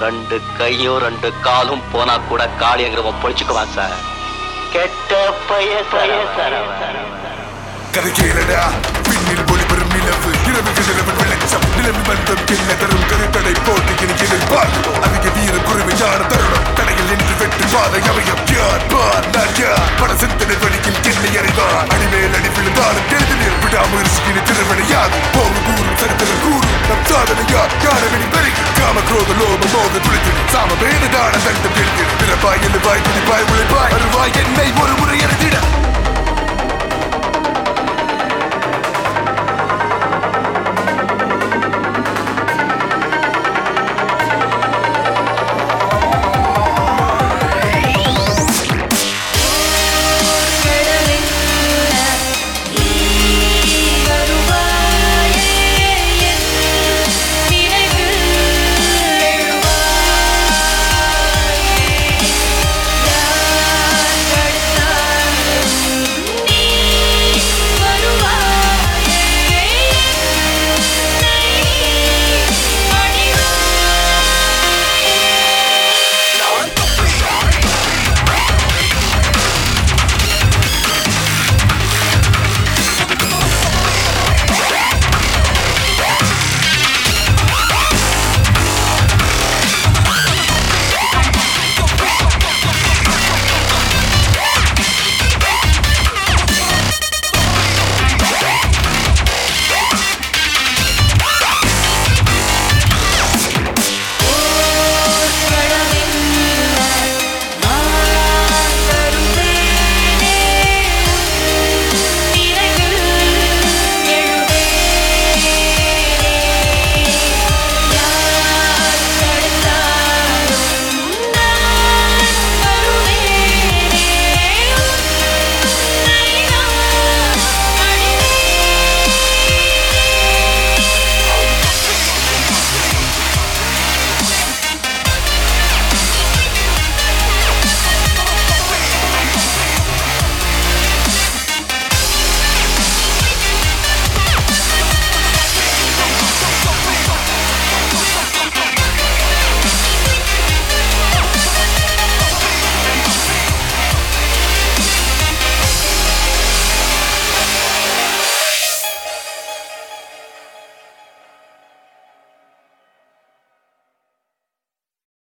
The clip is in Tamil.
ரெண்டு கையும் ரெண்டு காலும் போனா கூட காளியங்கிறவன் பொழிச்சுக்குவான் சார் கெட்ட பைய கதை கேளடா விண்ணில் ஒளிபெறும் நிலவு இரவுக்கு நிலவு வெளிச்சம் நிலவு பந்தம் என்ன தரும் கருத்தடை போட்டியின் எதிர்பார் அதிக வீர குருமையான தருணம் தடையில் நின்று வெட்டு பாதை அமையம் யார் பார் நான் யார் பல சிந்தனை வழியில் என்னை அறிவார் அடிமேல் அடி விழுந்தாலும் எழுதினர் விடாமுயற்சியின் திருவினையாகும் போகும் கூறும் சரித்திரம் கூறும் நம் சாதனையா காணவெளி பெருகி காம குரோத லோப மோக துளித்து சாம வேததான தண்டம் எழுதி பிறப்பாய் எழுவாய் துணிப்பாய் உழைப்பாய் வருவாய் என்னை ஒரு